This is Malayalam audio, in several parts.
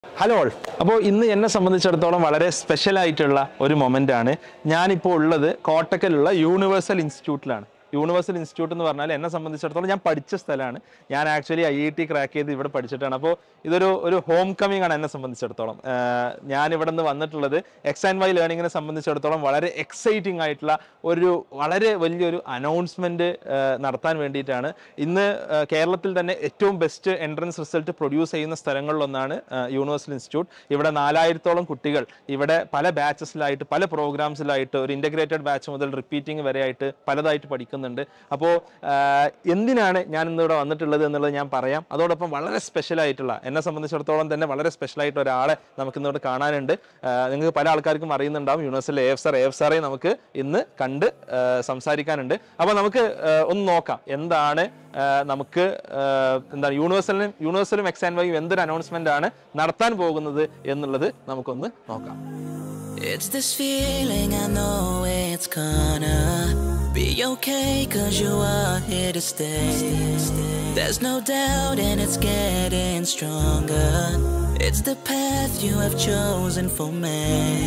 ഹലോ ഓൾ അപ്പോൾ ഇന്ന് എന്നെ സംബന്ധിച്ചിടത്തോളം വളരെ സ്പെഷ്യൽ ആയിട്ടുള്ള ഒരു മൊമെൻ്റ് ആണ് ഞാനിപ്പോൾ ഉള്ളത് കോട്ടക്കലുള്ള യൂണിവേഴ്സൽ ഇൻസ്റ്റിറ്റ്യൂട്ടിലാണ് യൂണിവേഴ്സൽ ഇൻസ്റ്റിറ്റ്യൂട്ട് എന്ന് പറഞ്ഞാൽ എന്നെ സംബന്ധിച്ചിടത്തോളം ഞാൻ പഠിച്ച സ്ഥലമാണ് ഞാൻ actually I I T crack ചെയ്ത് ഇവിടെ പഠിച്ചിട്ടാണ് അപ്പോൾ ഇതൊരു ഒരു ഹോം കമ്മിങ് ആണ് എന്നെ സംബന്ധിച്ചിടത്തോളം ആഹ് ഞാൻ ഇവിടെ നിന്ന് വന്നിട്ടുള്ളത് എക്സ് ആൻഡ് വൈ ലേണിങ്ങിനെ സംബന്ധിച്ചിടത്തോളം വളരെ എക്സൈറ്റിംഗ് ആയിട്ടുള്ള ഒരു വളരെ വലിയൊരു അനൗൺസ്മെന്റ് നടത്താൻ വേണ്ടിയിട്ടാണ് ഇന്ന് ആഹ് കേരളത്തിൽ തന്നെ ഏറ്റവും ബെസ്റ്റ് എൻട്രൻസ് റിസൾട്ട് പ്രൊഡ്യൂസ് ചെയ്യുന്ന സ്ഥലങ്ങളിലൊന്നാണ് ആഹ് യൂണിവേഴ്സൽ ഇൻസ്റ്റിറ്റ്യൂട്ട് ഇവിടെ നാലായിരത്തോളം കുട്ടികൾ ഇവിടെ പല ബാച്ചസിലായിട്ട് പല പ്രോഗ്രാംസിലായിട്ട് ഒരു ഇന്റഗ്രേറ്റഡ് ബാച്ച് മുതൽ റിപ്പീറ്റിംഗ് വരെയായിട്ട് പലതായിട്ട് പഠിക്കുന്നുണ്ട് അപ്പോൾ എന്തിനാണ് ഞാൻ ഇന്നിവിടെ വന്നിട്ടുള്ളത് എന്നുള്ളത് ഞാൻ പറയാം അതോടൊപ്പം വളരെ സ്പെഷ്യൽ ആയിട്ടുള്ള എന്നെ സംബന്ധിച്ചിടത്തോളം തന്നെ വളരെ സ്പെഷ്യൽ ആയിട്ട് ഒരാളെ നമുക്ക് ഇന്നിവിടെ കാണാനുണ്ട് ആഹ് നിങ്ങൾക്ക് പല ആൾക്കാർക്കും അറിയുന്നുണ്ടാവും യൂണിവേഴ്സിലെ എഫ് സാർ എഫ് സാറെ നമുക്ക് ഇന്ന് കണ്ട് ആഹ് സംസാരിക്കാനുണ്ട് അപ്പോൾ നമുക്ക് ആഹ് ഒന്ന് നോക്കാം എന്താണ് ആഹ് നമുക്ക് ആഹ് എന്താണ് യൂണിവേഴ്സലും യൂണിവേഴ്സലും എക്സ് ആൻഡ് വൈയും എന്തൊരു അനൗൺസ്മെന്റ് ആണ് നടത്താൻ പോകുന്നത് എന്നുള്ളത് നമുക്കൊന്ന് നോക്കാം It's this feeling, I know it's gonna be okay, cause you are here to stay. There's no doubt, and it's getting stronger. It's the path you have chosen for me.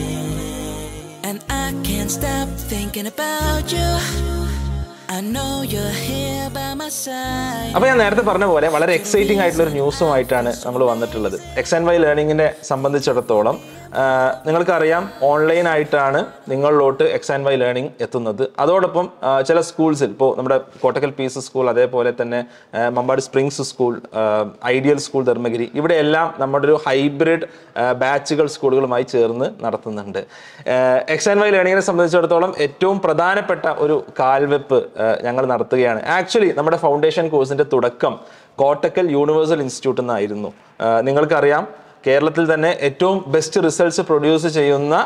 And I can't stop thinking about you. I know you're here by my side. അപ്പോൾ ഞാൻ നേരത്തെ പറഞ്ഞ പോലെ വളരെ എക്സൈറ്റിംഗ് ആയിട്ടുള്ള ഒരു ന്യൂസുമായിട്ടാണ് നമ്മൾ വന്നിട്ടുള്ളത് എക്സ് ആൻഡ് വൈ ലേണിങ്ങിനെ സംബന്ധിച്ചിടത്തോളം ആഹ് നിങ്ങൾക്കറിയാം ഓൺലൈൻ ആയിട്ടാണ് നിങ്ങളിലോട്ട് എക്സ് ആൻഡ് വൈ ലേണിംഗ് എത്തുന്നത് അതോടൊപ്പം ആഹ് ചില സ്കൂൾസിൽ ഇപ്പോൾ നമ്മുടെ കോട്ടക്കൽ പീസ് സ്കൂൾ അതേപോലെ തന്നെ ആഹ് മമ്പാട് സ്പ്രിങ്സ് സ്കൂൾ ആഹ് ഐഡിയൽ സ്കൂൾ ധർമ്മഗിരി ഇവിടെയെല്ലാം നമ്മുടെ ഒരു ഹൈബ്രിഡ് ബാച്ചുകൾ സ്കൂളുകളുമായി ചേർന്ന് നടത്തുന്നുണ്ട് എക്സ് ആൻഡ് വൈ ലേണിങ്ങിനെ സംബന്ധിച്ചിടത്തോളം ഏറ്റവും പ്രധാനപ്പെട്ട ഒരു കാൽവെപ്പ് ആഹ് ഞങ്ങൾ നടത്തുകയാണ് ആക്ച്വലി നമ്മുടെ ഫൗണ്ടേഷൻ കോഴ്സിന്റെ തുടക്കം കോട്ടക്കൽ യൂണിവേഴ്സൽ ഇൻസ്റ്റിറ്റ്യൂട്ട് എന്നായിരുന്നു ആഹ് നിങ്ങൾക്കറിയാം കേരളത്തിൽ തന്നെ ഏറ്റവും ബെസ്റ്റ് റിസൾട്ട്സ് പ്രൊഡ്യൂസ് ചെയ്യുന്ന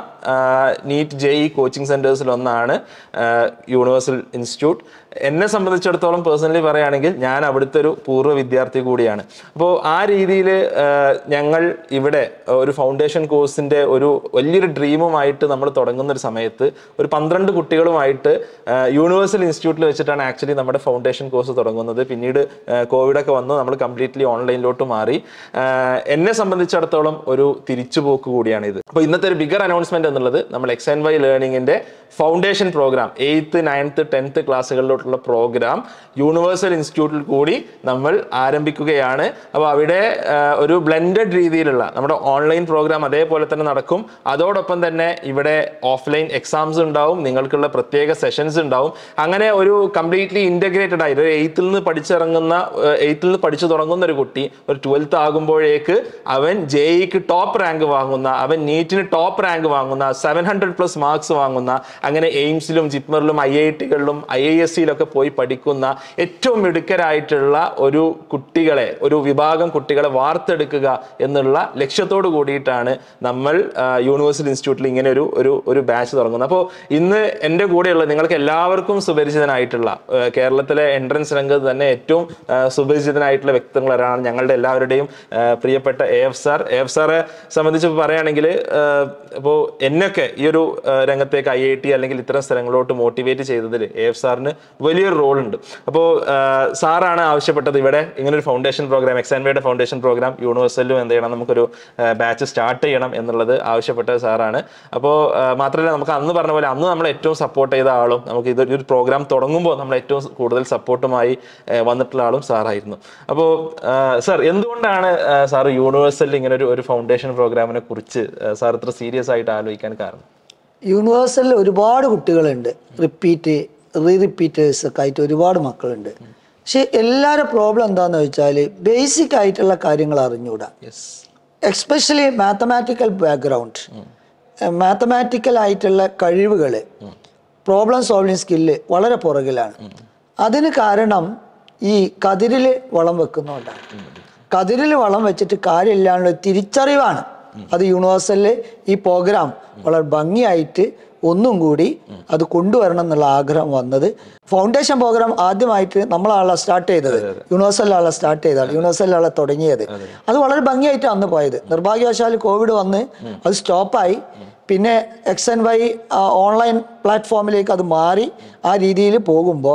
നീറ്റ് ജെ ഇ കോച്ചിങ് സെൻറ്റേഴ്സിൽ ഒന്നാണ് യൂണിവേഴ്സൽ ഇൻസ്റ്റിറ്റ്യൂട്ട് എന്നെ സംബന്ധിച്ചിടത്തോളം പേഴ്സണലി പറയുകയാണെങ്കിൽ ഞാൻ അവിടുത്തെ ഒരു പൂർവ്വ വിദ്യാർത്ഥി കൂടിയാണ് അപ്പോൾ ആ രീതിയിൽ ഞങ്ങൾ ഇവിടെ ഒരു ഫൗണ്ടേഷൻ കോഴ്സിൻ്റെ ഒരു വലിയൊരു ഡ്രീമുമായിട്ട് നമ്മൾ തുടങ്ങുന്ന ഒരു സമയത്ത് ഒരു പന്ത്രണ്ട് കുട്ടികളുമായിട്ട് യൂണിവേഴ്സൽ ഇൻസ്റ്റിറ്റ്യൂട്ടിൽ വെച്ചിട്ടാണ് ആക്ച്വലി നമ്മുടെ ഫൗണ്ടേഷൻ കോഴ്സ് തുടങ്ങുന്നത് പിന്നീട് കോവിഡ് ഒക്കെ വന്നു നമ്മൾ കംപ്ലീറ്റ്ലി ഓൺലൈനിലോട്ട് മാറി ആഹ് എന്നെ സംബന്ധിച്ചിടത്തോളം ഒരു തിരിച്ചുപോക്ക് കൂടിയാണ് ഇത് അപ്പോൾ ഇന്നത്തെ ഒരു ബിഗർ അനൗൺസ്മെന്റ് എന്നുള്ളത് നമ്മൾ എക്സ് ആൻഡ് വൈ ലേണിംഗിന്റെ foundation programme eighth ninth tenth ക്ലാസ്സുകളിലോട്ടുള്ള പ്രോഗ്രാം യൂണിവേഴ്സൽ ഇൻസ്റ്റിറ്റ്യൂട്ടിൽ കൂടി നമ്മൾ ആരംഭിക്കുകയാണ് അപ്പോൾ അവിടെ ആഹ് ഒരു ബ്ലെൻഡഡ് രീതിയിലുള്ള നമ്മുടെ ഓൺലൈൻ പ്രോഗ്രാം അതേപോലെ തന്നെ നടക്കും അതോടൊപ്പം തന്നെ ഇവിടെ ഓഫ്ലൈൻ എക്സാംസ് ഉണ്ടാവും നിങ്ങൾക്കുള്ള പ്രത്യേക സെഷൻസ് ഉണ്ടാവും അങ്ങനെ ഒരു കംപ്ലീറ്റ്ലി ഇൻറ്റഗ്രേറ്റഡ് ആയിട്ട് ഒരു എയ്ത്തിൽ നിന്ന് പഠിച്ചിറങ്ങുന്ന എയ്ത്തിൽ നിന്ന് പഠിച്ചു തുടങ്ങുന്ന ഒരു കുട്ടി ഒരു ട്വൽത്ത് ആകുമ്പോഴേക്ക് അവൻ ജെ ഇക്ക് ടോപ്പ് റാങ്ക് വാങ്ങുന്ന അവൻ നീറ്റിന് ടോപ്പ് റാങ്ക് വാങ്ങുന്ന സെവൻ ഹൺഡ്രഡ് പ്ലസ് മാർക്സ് വാങ്ങുന്ന അങ്ങനെ എയിംസിലും ജിപ്മറിലും ഐ ഐ ടികളിലും ഐ ഐ എസ് സിയിലൊക്കെ പോയി പഠിക്കുന്ന ഏറ്റവും മിടുക്കരായിട്ടുള്ള ഒരു കുട്ടികളെ ഒരു വിഭാഗം കുട്ടികളെ വാർത്തെടുക്കുക എന്നുള്ള ലക്ഷ്യത്തോട് കൂടിയിട്ടാണ് നമ്മൾ യൂണിവേഴ്സിറ്റി ഇൻസ്റ്റിറ്റ്യൂട്ടിൽ ഇങ്ങനെ ഒരു ഒരു ഒരു ബാച്ച് തുടങ്ങുന്നത് അപ്പോൾ ഇന്ന് എൻ്റെ കൂടെയുള്ള നിങ്ങൾക്ക് എല്ലാവർക്കും സുപരിചിതനായിട്ടുള്ള ആ, കേരളത്തിലെ എൻട്രൻസ് രംഗത്ത് തന്നെ ഏറ്റവും ആ, സുപരിചിതനായിട്ടുള്ള വ്യക്തികളാണ് ഞങ്ങളുടെ എല്ലാവരുടെയും ആ, പ്രിയപ്പെട്ട A F sir A F സാറെ സംബന്ധിച്ച് പറയുകയാണെങ്കിൽ ഇപ്പോൾ എന്നൊക്കെ ഈ ഒരു ആ, രംഗത്തേക്ക് ഐ ഐ ടി അല്ലെങ്കിൽ ഇത്തരം സ്ഥലങ്ങളിലോട്ട് മോട്ടിവേറ്റ് ചെയ്തതിൽ എ എഫ് സാറിന് വലിയൊരു റോൾ ഉണ്ട് അപ്പോൾ സാറാണ് ആവശ്യപ്പെട്ടത് ഇവിടെ ഇങ്ങനെ ഒരു ഫൗണ്ടേഷൻ പ്രോഗ്രാം എക്സാൻവയുടെ ഫൗണ്ടേഷൻ പ്രോഗ്രാം യൂണിവേഴ്സലിലും എന്ത് ചെയ്യണം നമുക്കൊരു ബാച്ച് സ്റ്റാർട്ട് ചെയ്യണം എന്നുള്ളത് ആവശ്യപ്പെട്ടത് സാറാണ് അപ്പോൾ മാത്രമല്ല നമുക്ക് അന്ന് പറഞ്ഞ പോലെ അന്ന് നമ്മൾ ഏറ്റവും സപ്പോർട്ട് ചെയ്ത ആളും നമുക്ക് ഇത് ഒരു പ്രോഗ്രാം തുടങ്ങുമ്പോൾ നമ്മൾ ഏറ്റവും കൂടുതൽ സപ്പോർട്ടുമായി വന്നിട്ടുള്ള ആളും സാറായിരുന്നു അപ്പോൾ സാർ എന്തുകൊണ്ടാണ് സാർ യൂണിവേഴ്സലിൽ ഇങ്ങനെ ഒരു ഒരു ഫൗണ്ടേഷൻ പ്രോഗ്രാമിനെ കുറിച്ച് സാർ ഇത്ര സീരിയസ് ആയിട്ട് ആലോചിക്കാൻ കാരണം യൂണിവേഴ്സലിൽ ഒരുപാട് കുട്ടികളുണ്ട് റിപ്പീറ്റ് റീ റിപ്പീറ്റേഴ്സ് ഒക്കെ ആയിട്ട് ഒരുപാട് മക്കളുണ്ട് പക്ഷെ എല്ലാവരുടെ പ്രോബ്ലം എന്താണെന്ന് വെച്ചാൽ ബേസിക് ആയിട്ടുള്ള കാര്യങ്ങൾ അറിഞ്ഞുകൂടാ yes especially mathematical background mathematical ആയിട്ടുള്ള കഴിവുകൾ പ്രോബ്ലം സോൾവിങ് സ്കില്ല് വളരെ പുറകിലാണ് അതിന് കാരണം ഈ കതിരിൽ വളം വെക്കുന്നതുകൊണ്ടാണ് കതിരിൽ വളം വെച്ചിട്ട് കാര്യമില്ലാനുള്ള തിരിച്ചറിവാണ് അത് യൂണിവേഴ്സലിൽ ഈ പ്രോഗ്രാം വളരെ ഭംഗിയായിട്ട് ഒന്നും കൂടി അത് കൊണ്ടുവരണം എന്നുള്ള ആഗ്രഹം വന്നത് ഫൗണ്ടേഷൻ പ്രോഗ്രാം ആദ്യമായിട്ട് നമ്മളാളെ സ്റ്റാർട്ട് ചെയ്തത് യൂണിവേഴ്സലിലാളെ സ്റ്റാർട്ട് ചെയ്താണ് യൂണിവേഴ്സലിലാളെ തുടങ്ങിയത് അത് വളരെ ഭംഗിയായിട്ട് അന്ന് പോയത് നിർഭാഗ്യവശാൽ കോവിഡ് വന്ന് അത് സ്റ്റോപ്പായി പിന്നെ എക്സ് എൻ വൈ ഓൺലൈൻ പ്ലാറ്റ്ഫോമിലേക്ക് അത് മാറി ആ രീതിയിൽ പോകുമ്പോൾ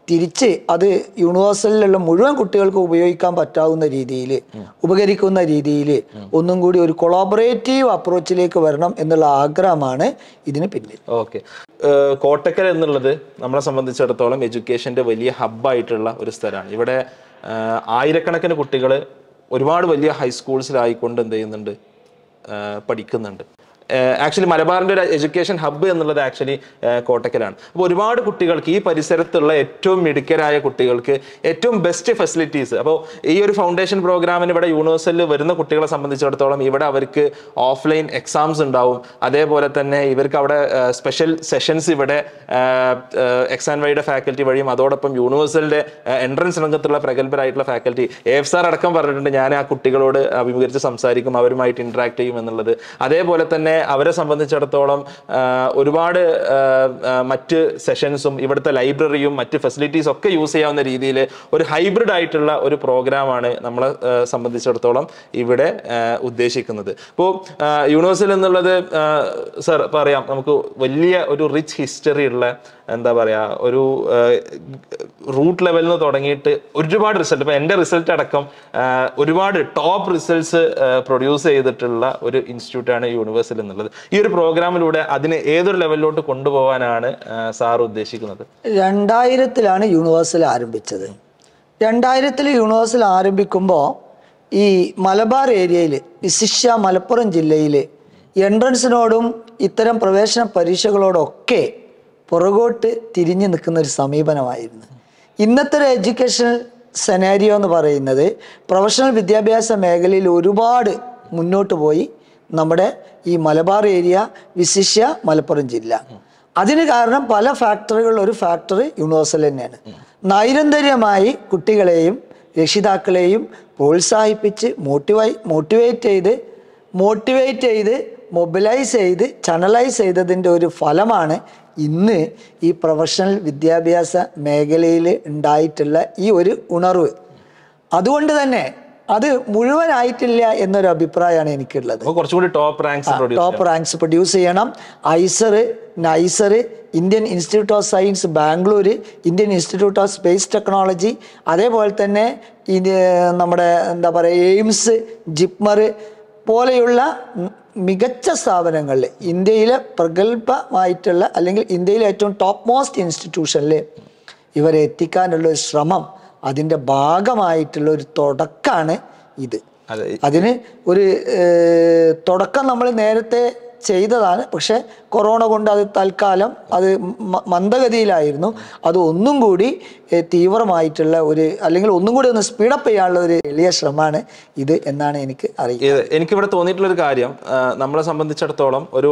തിരിച്ച് അത് യൂണിവേഴ്സലിലുള്ള മുഴുവൻ കുട്ടികൾക്ക് ഉപയോഗിക്കാൻ പറ്റാവുന്ന രീതിയിൽ ഉപകരിക്കുന്ന രീതിയിൽ ഒന്നും കൂടി ഒരു കൊളാബറേറ്റീവ് അപ്രോച്ചിലേക്ക് വരണം എന്നുള്ള ആഗ്രഹമാണ് ഇതിന് പിന്നിൽ ഓക്കെ കോട്ടക്കൽ എന്നുള്ളത് നമ്മളെ സംബന്ധിച്ചിടത്തോളം എഡ്യൂക്കേഷൻ്റെ വലിയ ഹബ്ബായിട്ടുള്ള ഒരു സ്ഥലമാണ് ഇവിടെ ഏഹ്, ആയിരക്കണക്കിന് കുട്ടികൾ ഒരുപാട് വലിയ ഹൈസ്കൂൾസിലായിക്കൊണ്ട് എന്ത് ചെയ്യുന്നുണ്ട് ഏഹ്, പഠിക്കുന്നുണ്ട് ആക്ച്വലി മലബാറിൻ്റെ ഒരു എഡ്യൂക്കേഷൻ ഹബ്ബ് എന്നുള്ളത് ആക്ച്വലി കോട്ടക്കലാണ് അപ്പോൾ ഒരുപാട് കുട്ടികൾക്ക് ഈ പരിസരത്തുള്ള ഏറ്റവും മിടുക്കരായ കുട്ടികൾക്ക് ഏറ്റവും ബെസ്റ്റ് ഫെസിലിറ്റീസ് അപ്പോൾ ഈ ഒരു ഫൗണ്ടേഷൻ പ്രോഗ്രാമിന് ഇവിടെ യൂണിവേഴ്സലിൽ വരുന്ന കുട്ടികളെ സംബന്ധിച്ചിടത്തോളം ഇവിടെ അവർക്ക് ഓഫ്ലൈൻ എക്സാംസ് ഉണ്ടാവും അതേപോലെ തന്നെ ഇവർക്ക് അവിടെ സ്പെഷ്യൽ സെഷൻസ് ഇവിടെ എക്സ് ആൻഡ് വൈയുടെ ഫാക്കൽറ്റി വഴിയും അതോടൊപ്പം യൂണിവേഴ്സലിൻ്റെ എൻട്രൻസ് രംഗത്തുള്ള പ്രഗത്ഭരായിട്ടുള്ള ഫാക്കൽറ്റി എഫ് സാർ അടക്കം പറഞ്ഞിട്ടുണ്ട് ഞാൻ ആ കുട്ടികളോട് അഭിമുഖീകരിച്ച് സംസാരിക്കും അവരുമായിട്ട് ഇന്ററാക്ട് ചെയ്യും എന്നുള്ളത് അതേപോലെ തന്നെ അവരെ സംബന്ധിച്ചിടത്തോളം ആ, ഒരുപാട് ആ, ആ, മറ്റ് സെഷൻസും ഇവിടുത്തെ ലൈബ്രറിയും മറ്റ് ഫെസിലിറ്റീസ് ഒക്കെ യൂസ് ചെയ്യാവുന്ന രീതിയിൽ ഒരു ഹൈബ്രിഡ് ആയിട്ടുള്ള ഒരു പ്രോഗ്രാമാണ് നമ്മളെ ആ, സംബന്ധിച്ചിടത്തോളം ഇവിടെ ആ, ഉദ്ദേശിക്കുന്നത് ഇപ്പോൾ യൂണിവേഴ്സൽ എന്നുള്ളത് സർ പറയാം നമുക്ക് വലിയ ഒരു റിച്ച് ഹിസ്റ്ററി ഉള്ള എന്താ പറയാ ഒരു റൂട്ട് ലെവലിൽ നിന്ന് തുടങ്ങിയിട്ട് ഒരുപാട് റിസൾട്ട് ഇപ്പൊ എൻ്റെ റിസൾട്ട് അടക്കം ആ, ഒരുപാട് ടോപ്പ് റിസൾട്ട്സ് പ്രൊഡ്യൂസ് ചെയ്തിട്ടുള്ള ഒരു ഇൻസ്റ്റിറ്റ്യൂട്ടാണ് യൂണിവേഴ്സൽ എന്നുള്ളത് ഈ ഒരു പ്രോഗ്രാമിലൂടെ അതിനെ ഏതൊരു ലെവലിലോട്ട് കൊണ്ടുപോകാനാണ് സാർ ഉദ്ദേശിക്കുന്നത് രണ്ടായിരത്തിലാണ് യൂണിവേഴ്സൽ ആരംഭിച്ചത് രണ്ടായിരത്തിൽ യൂണിവേഴ്സൽ ആരംഭിക്കുമ്പോൾ ഈ മലബാർ ഏരിയയിൽ വിശിഷ്യ മലപ്പുറം ജില്ലയിൽ എൻട്രൻസിനോടും ഇത്തരം പ്രവേശന പരീക്ഷകളോടൊക്കെ പുറകോട്ട് തിരിഞ്ഞു നിൽക്കുന്ന ഒരു സമീപനമായിരുന്നു ഇന്നത്തെ ഒരു എഡ്യൂക്കേഷണൽ സെനാരിയോ എന്ന് പറയുന്നത് പ്രൊഫഷണൽ വിദ്യാഭ്യാസ മേഖലയിൽ ഒരുപാട് മുന്നോട്ട് പോയി നമ്മുടെ ഈ മലബാർ ഏരിയ വിശിഷ്യ മലപ്പുറം ജില്ല അതിന് കാരണം പല ഫാക്ടറികളിൽ ഒരു ഫാക്ടറി യൂണിവേഴ്സൽ തന്നെയാണ് നൈരന്തര്യമായി കുട്ടികളെയും രക്ഷിതാക്കളെയും പ്രോത്സാഹിപ്പിച്ച് മോട്ടിവൈ മോട്ടിവേറ്റ് ചെയ്ത് മോട്ടിവേറ്റ് ചെയ്ത് മൊബിലൈസ് ചെയ്ത് ചാനലൈസ് ചെയ്തതിൻ്റെ ഒരു ഫലമാണ് ഇന്ന് ഈ പ്രൊഫഷണൽ വിദ്യാഭ്യാസ മേഖലയിൽ ഉണ്ടായിട്ടുള്ള ഈ ഒരു ഉണർവ് അതുകൊണ്ട് തന്നെ അത് മുഴുവനായിട്ടില്ല എന്നൊരു അഭിപ്രായമാണ് എനിക്കുള്ളത് അപ്പോൾ കുറച്ചുകൂടി top ranks produce top ranks produce ചെയ്യണം IISER NISER Indian Institute of Science Bangalore Indian Institute of Space Technology അതേപോലെ തന്നെ ഇത് നമ്മുടെ എന്താ പറയുക എയിംസ് ജിപ്മർ പോലെയുള്ള ഉം മികച്ച സ്ഥാപനങ്ങളിൽ ഇന്ത്യയിലെ പ്രഗത്ഭമായിട്ടുള്ള അല്ലെങ്കിൽ ഇന്ത്യയിലെ ഏറ്റവും ടോപ്പ് മോസ്റ്റ് ഇൻസ്റ്റിറ്റ്യൂഷനിൽ ഇവരെ എത്തിക്കാനുള്ള ഒരു ശ്രമം അതിൻ്റെ ഭാഗമായിട്ടുള്ള ഒരു തുടക്കമാണ് ഇത് അതെ അതിന് ഒരു ഏർ, തുടക്കം നമ്മൾ നേരത്തെ ചെയ്തതാണ് പക്ഷെ കൊറോണ കൊണ്ട് അത് തൽക്കാലം അത് മ- മന്ദഗതിയിലായിരുന്നു അത് ഒന്നും കൂടി ഏർ, തീവ്രമായിട്ടുള്ള ഒരു അല്ലെങ്കിൽ ഒന്നും കൂടി ഒന്ന് സ്പീഡപ്പ് ചെയ്യാനുള്ള ഒരു എളിയ ശ്രമമാണ് ഇത് എന്നാണ് എനിക്ക് അറിയുന്നത് ഇത് എനിക്കിവിടെ തോന്നിയിട്ടുള്ള ഒരു കാര്യം ആ, നമ്മളെ സംബന്ധിച്ചിടത്തോളം ഒരു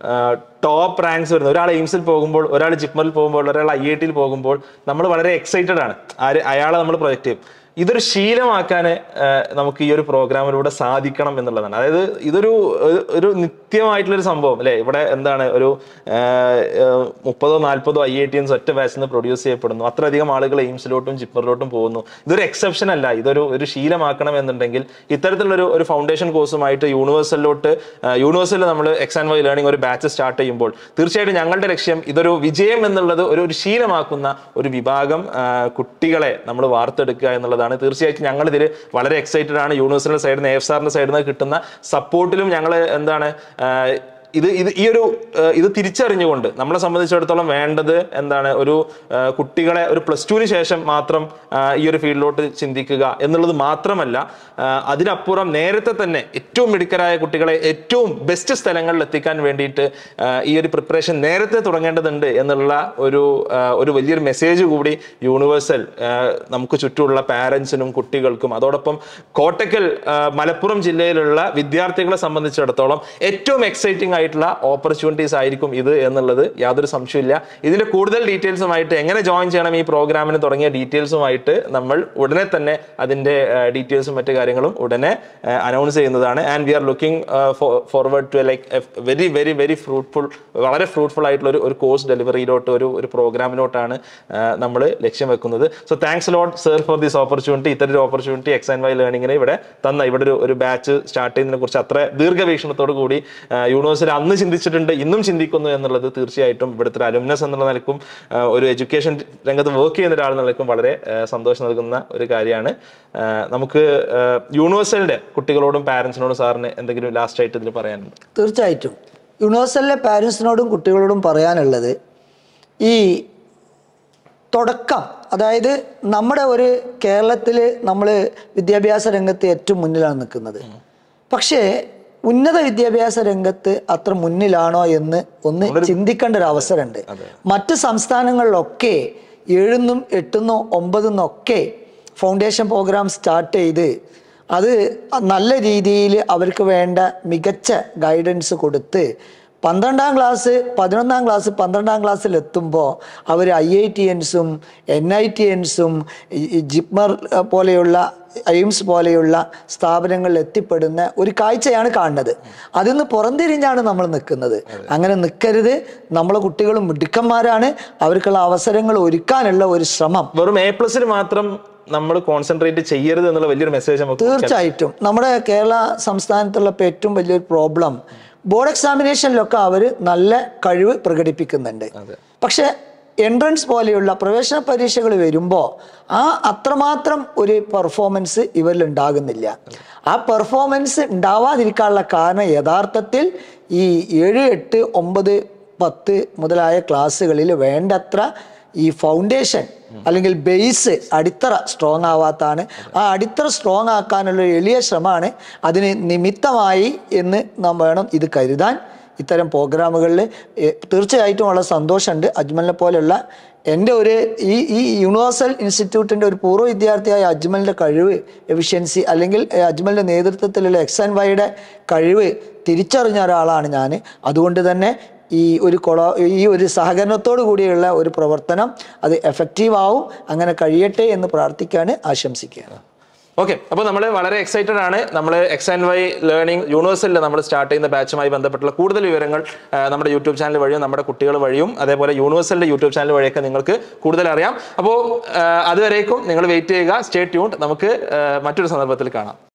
ടോപ്പ് റാങ്ക്സ് വരുന്നത് ഒരാൾ എയിംസിൽ പോകുമ്പോൾ ഒരാൾ ജിപ്മറിൽ പോകുമ്പോൾ ഒരാൾ ഐ ഐ ടിയിൽ പോകുമ്പോൾ നമ്മൾ വളരെ എക്സൈറ്റഡ് ആണ് ആര് അയാളെ നമ്മൾ പ്രൊജക്റ്റ് ചെയ്യും ഇതൊരു ശീലമാക്കാൻ നമുക്ക് ഈ ഒരു പ്രോഗ്രാമിലൂടെ സാധിക്കണം എന്നുള്ളതാണ് അതായത് ഇതൊരു ഒരു- ഒരു നിത്യമായിട്ടുള്ളൊരു സംഭവം അല്ലേ ഇവിടെ എന്താണ് ഒരു ആ, ആ, മുപ്പതോ നാൽപ്പതോ ഐ ഐ ടിൻസ് ഒറ്റ ബാച്ചിൽ നിന്ന് പ്രൊഡ്യൂസ് ചെയ്യപ്പെടുന്നു അത്രയധികം ആളുകൾ എയിംസിലോട്ടും ജിപ്മറിലോട്ടും പോകുന്നു ഇതൊരു എക്സെപ്ഷൻ അല്ല ഇതൊരു ഒരു ശീലമാക്കണം എന്നുണ്ടെങ്കിൽ ഇത്തരത്തിലുള്ളൊരു ഒരു ഫൗണ്ടേഷൻ കോഴ്സുമായിട്ട് യൂണിവേഴ്സലിലോട്ട് യൂണിവേഴ്സലിൽ നമ്മൾ എക്സ് ആൻഡ് വൈ ലേണിംഗ് ഒരു ബാച്ച് സ്റ്റാർട്ട് ചെയ്യുമ്പോൾ തീർച്ചയായിട്ടും ഞങ്ങളുടെ ലക്ഷ്യം ഇതൊരു വിജയം എന്നുള്ളത് ഒരു ഒരു ശീലമാക്കുന്ന ഒരു വിഭാഗം ആ, കുട്ടികളെ നമ്മൾ വാർത്തെടുക്കുക എന്നുള്ളതാണ് തീർച്ചയായിട്ടും ഞങ്ങൾ ഇതിൽ വളരെ എക്സൈറ്റഡ് ആണ് യൂണിവേഴ്സിറ്റിയുടെ സൈഡിൽ നിന്ന് എഫ് സാറിന്റെ സൈഡിൽ നിന്ന് കിട്ടുന്ന സപ്പോർട്ടിലും ഞങ്ങൾ എന്താണ് ആ, ഇത് ഇത് ഈ ഒരു ഏഹ്, ഇത് തിരിച്ചറിഞ്ഞുകൊണ്ട് നമ്മളെ സംബന്ധിച്ചിടത്തോളം വേണ്ടത് എന്താണ് ഒരു ഏഹ്, കുട്ടികളെ ഒരു പ്ലസ് ടുവിന് ശേഷം മാത്രം ആഹ്, ഈ ഒരു ഫീൽഡിലോട്ട് ചിന്തിക്കുക എന്നുള്ളത് മാത്രമല്ല ആഹ്, അതിനപ്പുറം നേരത്തെ തന്നെ ഏറ്റവും മിടുക്കരായ കുട്ടികളെ ഏറ്റവും ബെസ്റ്റ് സ്ഥലങ്ങളിൽ എത്തിക്കാൻ വേണ്ടിയിട്ട് ആഹ്, ഈ ഒരു പ്രിപ്പറേഷൻ നേരത്തെ തുടങ്ങേണ്ടതുണ്ട് എന്നുള്ള ഒരു ആഹ്, ഒരു വലിയൊരു മെസ്സേജ് കൂടി യൂണിവേഴ്സൽ ആഹ്, നമുക്ക് ചുറ്റുമുള്ള പാരൻസിനും കുട്ടികൾക്കും അതോടൊപ്പം കോട്ടക്കൽ ആഹ്, മലപ്പുറം ജില്ലയിലുള്ള വിദ്യാർത്ഥികളെ സംബന്ധിച്ചിടത്തോളം ഏറ്റവും എക്സൈറ്റിംഗ് ആയിട്ടുള്ള ഓപ്പർച്യൂണിറ്റീസ് ആയിരിക്കും ഇത് എന്നുള്ളത് യാതൊരു സംശയമില്ല ഇതിന്റെ കൂടുതൽ ഡീറ്റെയിൽസുമായിട്ട് എങ്ങനെ ജോയിൻ ചെയ്യണം ഈ പ്രോഗ്രാമിന് തുടങ്ങിയ ഡീറ്റെയിൽസുമായിട്ട് നമ്മൾ ഉടനെ തന്നെ അതിന്റെ ഡീറ്റെയിൽസും മറ്റു കാര്യങ്ങളും ഉടനെ അനൗൺസ് ചെയ്യുന്നതാണ് and we are looking forward to like very very very fruitful വളരെ ഫ്രൂട്ട്ഫുൾ ആയിട്ടുള്ള ഒരു ഒരു കോഴ്സ് ഡെലിവറിയിലോട്ട് ഒരു ഒരു പ്രോഗ്രാമിലോട്ടാണ് നമ്മൾ ലക്ഷ്യം വെക്കുന്നത് so thanks lot sir for this opportunity ഇത്തരം ഓപ്പർച്യൂണിറ്റി എക്സ് ആൻഡ് വൈ ലേണിംഗിന് ഇവിടെ തന്ന ഇവിടെ ഒരു ഒരു ബാച്ച് സ്റ്റാർട്ട് ചെയ്യുന്നതിനെ കുറിച്ച് അത്ര ദീർഘവീക്ഷണത്തോടു കൂടി യൂണിവേഴ്സൽ യൂണിവേഴ്സിറ്റി അന്ന് ചിന്തിച്ചിട്ടുണ്ട് ഇന്നും ചിന്തിക്കുന്നു എന്നുള്ളത് തീർച്ചയായിട്ടും ഇവിടുത്തെ ഒരു അലുമിനസ് എന്നുള്ള നിലക്കും ആ, ഒരു എഡ്യൂക്കേഷൻ രംഗത്ത് വർക്ക് ചെയ്യുന്ന ഒരാൾ നിലക്കും വളരെ ആ, സന്തോഷം നൽകുന്ന ഒരു കാര്യമാണ് ആ, നമുക്ക് ആ, യൂണിവേഴ്സലിന്റെ കുട്ടികളോടും പാരന്റ്സിനോടും സാറിന് എന്തെങ്കിലും ലാസ്റ്റ് ആയിട്ട് ഇതിൽ പറയാനുണ്ട് തീർച്ചയായിട്ടും യൂണിവേഴ്സലിലെ പാരൻസിനോടും കുട്ടികളോടും പറയാനുള്ളത് ഈ തുടക്കം അതായത് നമ്മുടെ ഒരു കേരളത്തിൽ നമ്മൾ വിദ്യാഭ്യാസ രംഗത്ത് ഏറ്റവും മുന്നിലാണ് നിൽക്കുന്നത് പക്ഷേ ഉന്നത വിദ്യാഭ്യാസ രംഗത്ത് അത്ര മുന്നിലാണോ എന്ന് ഒന്ന് ചിന്തിക്കേണ്ട ഒരു അവസരമുണ്ട് മറ്റ് സംസ്ഥാനങ്ങളിലൊക്കെ ഏഴുന്നും എട്ടുന്നോ ഒമ്പതെന്നൊക്കെ ഫൗണ്ടേഷൻ പ്രോഗ്രാം സ്റ്റാർട്ട് ചെയ്ത് അത് നല്ല രീതിയിൽ അവർക്ക് വേണ്ട മികച്ച ഗൈഡൻസ് കൊടുത്ത് പന്ത്രണ്ടാം ക്ലാസ് പതിനൊന്നാം ക്ലാസ് പന്ത്രണ്ടാം ക്ലാസ്സിൽ എത്തുമ്പോൾ അവർ ഐ ഐ ടി എൻസും എൻ ഐ ടി എൻസും ജിപ്മർ അഹ്, പോലെയുള്ള എയിംസ് പോലെയുള്ള സ്ഥാപനങ്ങളിൽ എത്തിപ്പെടുന്ന ഒരു കാഴ്ചയാണ് കാണുന്നത് അതിൽ നിന്ന് പുറംതിരിഞ്ഞാണ് നമ്മൾ നിൽക്കുന്നത് അങ്ങനെ നിൽക്കരുത് നമ്മളെ കുട്ടികളും മിടുക്കന്മാരാണ് അവർക്കുള്ള അവസരങ്ങൾ ഒരുക്കാനുള്ള ഒരു ശ്രമം വെറും എ പ്ലസിൽ മാത്രം നമ്മൾ കോൺസെൻട്രേറ്റ് ചെയ്യരുത് എന്നുള്ള വലിയൊരു മെസ്സേജ് നമുക്ക് തീർച്ചയായിട്ടും നമ്മുടെ കേരള സംസ്ഥാനത്തുള്ള ഇപ്പൊ ഏറ്റവും വലിയൊരു പ്രോബ്ലം ബോർഡ് എക്സാമിനേഷനിലൊക്കെ അവർ നല്ല കഴിവ് പ്രകടിപ്പിക്കുന്നുണ്ട് പക്ഷെ എൻട്രൻസ് പോലെയുള്ള പ്രവേശന പരീക്ഷകൾ വരുമ്പോൾ ആ അത്രമാത്രം ഒരു പെർഫോമൻസ് ഇവരിൽ ഉണ്ടാകുന്നില്ല ആ പെർഫോമൻസ് ഉണ്ടാവാതിരിക്കാനുള്ള കാരണം യഥാർത്ഥത്തിൽ ഈ ഏഴ് എട്ട് ഒമ്പത് പത്ത് മുതലായ ക്ലാസ്സുകളിൽ വേണ്ടത്ര ഈ ഫൗണ്ടേഷൻ അല്ലെങ്കിൽ ബേസ് അടിത്തറ സ്ട്രോങ് ആവാത്താണ് ആ അടിത്തറ സ്ട്രോങ് ആക്കാനുള്ള ഒരു എളിയ ശ്രമമാണ് അതിന് നിമിത്തമായി എന്ന് നാം വേണം ഇത് കരുതാൻ ഇത്തരം പ്രോഗ്രാമുകളിൽ തീർച്ചയായിട്ടും വളരെ സന്തോഷമുണ്ട് അജ്മലിനെ പോലെയുള്ള എൻ്റെ ഒരു ഈ ഈ യൂണിവേഴ്സൽ ഇൻസ്റ്റിറ്റ്യൂട്ടിൻ്റെ ഒരു പൂർവ്വ വിദ്യാർത്ഥിയായ അജ്മലിൻ്റെ കഴിവ് എഫിഷ്യൻസി അല്ലെങ്കിൽ ഏഹ്, അജ്മലിൻ്റെ നേതൃത്വത്തിലുള്ള എക്സ് ആൻഡ് വൈയുടെ കഴിവ് തിരിച്ചറിഞ്ഞ ഒരാളാണ് ഞാൻ അതുകൊണ്ട് തന്നെ ഈ ഒരു കൊള ഈ ഒരു സഹകരണത്തോടു കൂടിയുള്ള ഒരു പ്രവർത്തനം അത് എഫക്റ്റീവ് ആവും അങ്ങനെ കഴിയട്ടെ എന്ന് പ്രാർത്ഥിക്കാണ് ആശംസിക്കുകയാണ് ഓക്കെ അപ്പോൾ നമ്മൾ വളരെ എക്സൈറ്റഡ് ആണ് നമ്മൾ എക്സ് ആൻഡ് വൈ ലേണിംഗ് യൂണിവേഴ്സലിൽ നമ്മൾ സ്റ്റാർട്ട് ചെയ്യുന്ന ബാച്ചുമായി ബന്ധപ്പെട്ടുള്ള കൂടുതൽ വിവരങ്ങൾ ആ, നമ്മുടെ യൂട്യൂബ് ചാനൽ വഴിയും നമ്മുടെ കുട്ടികൾ വഴിയും അതേപോലെ യൂണിവേഴ്സലിന്റെ യൂട്യൂബ് ചാനൽ വഴിയൊക്കെ നിങ്ങൾക്ക് കൂടുതൽ അറിയാം അപ്പോൾ അതുവരേക്കും നിങ്ങൾ വെയിറ്റ് ചെയ്യുക സ്റ്റേ ട്യൂൺ നമുക്ക് ആ, മറ്റൊരു സന്ദർഭത്തിൽ കാണാം